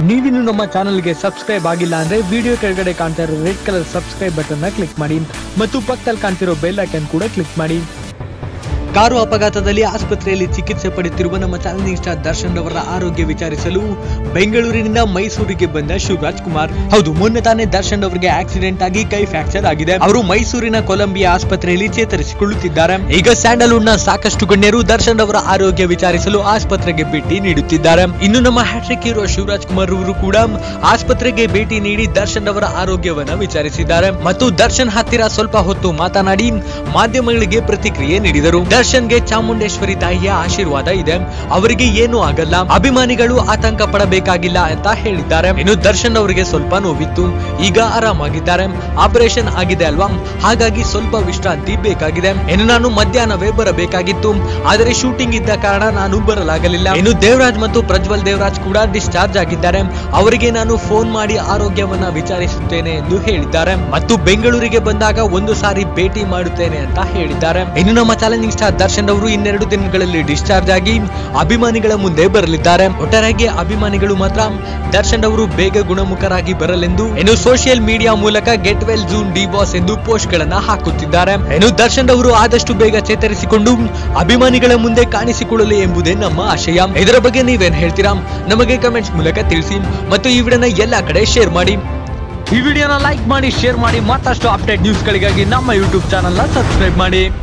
ನೀವಿನ್ನು ನಮ್ಮ ಚಾನಲ್ಗೆ ಸಬ್ಸ್ಕ್ರೈಬ್ ಆಗಿಲ್ಲ ಅಂದ್ರೆ ವಿಡಿಯೋ ಕೆಳಗಡೆ ಕಾಣ್ತಾ ಇರೋ ರೆಡ್ ಕಲರ್ ಸಬ್ಸ್ಕ್ರೈಬ್ ಬಟನ್ ನ ಕ್ಲಿಕ್ ಮಾಡಿ ಮತ್ತು ಪಕ್ಕದಲ್ಲಿ ಕಾಣ್ತಿರೋ ಬೆಲ್ ಐಕನ್ ಕೂಡ ಕ್ಲಿಕ್ ಮಾಡಿ ಕಾರು ಅಪಘಾತದಲ್ಲಿ ಆಸ್ಪತ್ರೆಯಲ್ಲಿ ಚಿಕಿತ್ಸೆ ಪಡೆಯುತ್ತಿರುವ ನಮ್ಮ ಚಾಲೆಂಜಿಂಗ್ ಸ್ಟಾರ್ ದರ್ಶನ್ ಅವರ ಆರೋಗ್ಯ ವಿಚಾರಿಸಲು ಬೆಂಗಳೂರಿನಿಂದ ಮೈಸೂರಿಗೆ ಬಂದ ಶಿವರಾಜ್ ಕುಮಾರ್ ಹೌದು ಮೊನ್ನೆ ತಾನೇ ದರ್ಶನ್ ಅವರಿಗೆ ಆಕ್ಸಿಡೆಂಟ್ ಆಗಿ ಕೈ ಫ್ರಾಕ್ಚರ್ ಆಗಿದೆ ಅವರು ಮೈಸೂರಿನ ಕೊಲಂಬಿಯಾ ಆಸ್ಪತ್ರೆಯಲ್ಲಿ ಚೇತರಿಸಿಕೊಳ್ಳುತ್ತಿದ್ದಾರೆ ಈಗ ಸ್ಯಾಂಡಲ್ವುಡ್ ನ ಸಾಕಷ್ಟು ಗಣ್ಯರು ದರ್ಶನ್ ಅವರ ಆರೋಗ್ಯ ವಿಚಾರಿಸಲು ಆಸ್ಪತ್ರೆಗೆ ಭೇಟಿ ನೀಡುತ್ತಿದ್ದಾರೆ ಇನ್ನು ನಮ್ಮ ಹ್ಯಾಟ್ರಿಕ್ ಹೀರೋ ಶಿವರಾಜ್ ಕುಮಾರ್ ಅವರು ಕೂಡ ಆಸ್ಪತ್ರೆಗೆ ಭೇಟಿ ನೀಡಿ ದರ್ಶನ್ ಅವರ ಆರೋಗ್ಯವನ್ನ ವಿಚಾರಿಸಿದ್ದಾರೆ ಮತ್ತು ದರ್ಶನ್ ಹತ್ತಿರ ಸ್ವಲ್ಪ ಹೊತ್ತು ಮಾತನಾಡಿ ಮಾಧ್ಯಮಗಳಿಗೆ ಪ್ರತಿಕ್ರಿಯೆ ನೀಡಿದರು ದರ್ಶನ್ಗೆ ಚಾಮುಂಡೇಶ್ವರಿ ತಾಯಿಯ ಆಶೀರ್ವಾದ ಇದೆ ಅವರಿಗೆ ಏನೂ ಆಗಲ್ಲ ಅಭಿಮಾನಿಗಳು ಆತಂಕ ಪಡಬೇಕಾಗಿಲ್ಲ ಅಂತ ಹೇಳಿದ್ದಾರೆ ಇನ್ನು ದರ್ಶನ್ ಅವರಿಗೆ ಸ್ವಲ್ಪ ನೋವಿತ್ತು ಈಗ ಆರಾಮಾಗಿದ್ದಾರೆ ಆಪರೇಷನ್ ಆಗಿದೆ ಅಲ್ವಾ ಹಾಗಾಗಿ ಸ್ವಲ್ಪ ವಿಶ್ರಾಂತಿ ಬೇಕಾಗಿದೆ ಇನ್ನು ನಾನು ಮಧ್ಯಾಹ್ನವೇ ಬರಬೇಕಾಗಿತ್ತು ಆದರೆ ಶೂಟಿಂಗ್ ಇದ್ದ ಕಾರಣ ನಾನು ಬರಲಾಗಲಿಲ್ಲ ಇನ್ನು ದೇವರಾಜ್ ಮತ್ತು ಪ್ರಜ್ವಲ್ ದೇವರಾಜ್ ಕೂಡ ಡಿಸ್ಚಾರ್ಜ್ ಆಗಿದ್ದಾರೆ ಅವರಿಗೆ ನಾನು ಫೋನ್ ಮಾಡಿ ಆರೋಗ್ಯವನ್ನ ವಿಚಾರಿಸುತ್ತೇನೆ ಎಂದು ಹೇಳಿದ್ದಾರೆ ಮತ್ತು ಬೆಂಗಳೂರಿಗೆ ಬಂದಾಗ ಒಂದು ಸಾರಿ ಭೇಟಿ ಮಾಡುತ್ತೇನೆ ಅಂತ ಹೇಳಿದ್ದಾರೆ ಇನ್ನು ನಮ್ಮ ಚಾಲೆಂಜಿಂಗ್ ಸ್ಟಾರ್ ದರ್ಶನ್ ಅವರು ಇನ್ನೆರಡು ದಿನಗಳಲ್ಲಿ ಡಿಸ್ಚಾರ್ಜ್ ಆಗಿ ಅಭಿಮಾನಿಗಳ ಮುಂದೆ ಬರಲಿದ್ದಾರೆ ಒಟ್ಟಾರೆಯಾಗಿ ಅಭಿಮಾನಿಗಳು ಮಾತ್ರ ದರ್ಶನ್ ಅವರು ಬೇಗ ಗುಣಮುಖರಾಗಿ ಬರಲೆಂದು ಇನ್ನು ಸೋಷಿಯಲ್ ಮೀಡಿಯಾ ಮೂಲಕ get well soon D boss ಎಂದು ಪೋಸ್ಟ್ ಗಳನ್ನ ಹಾಕುತ್ತಿದ್ದಾರೆ ಇನ್ನು ದರ್ಶನ್ ಅವರು ಆದಷ್ಟು ಬೇಗ ಚೇತರಿಸಿಕೊಂಡು ಅಭಿಮಾನಿಗಳ ಮುಂದೆ ಕಾಣಿಸಿಕೊಳ್ಳಲಿ ಎಂಬುದೇ ನಮ್ಮ ಆಶಯ ಇದರ ಬಗ್ಗೆ ನೀವೇನ್ ಹೇಳ್ತೀರಾ ನಮಗೆ ಕಮೆಂಟ್ಸ್ ಮೂಲಕ ತಿಳಿಸಿ ಮತ್ತು ಈ ವಿಡಿಯೋನ ಎಲ್ಲಾ ಕಡೆ ಶೇರ್ ಮಾಡಿ ಈ ವಿಡಿಯೋನ ಲೈಕ್ ಮಾಡಿ ಶೇರ್ ಮಾಡಿ ಮತ್ತಷ್ಟು ಅಪ್ಡೇಟ್ ನ್ಯೂಸ್ಗಳಿಗಾಗಿ ನಮ್ಮ ಯೂಟ್ಯೂಬ್ ಚಾನಲ್ನ ಸಬ್ಸ್ಕ್ರೈಬ್ ಮಾಡಿ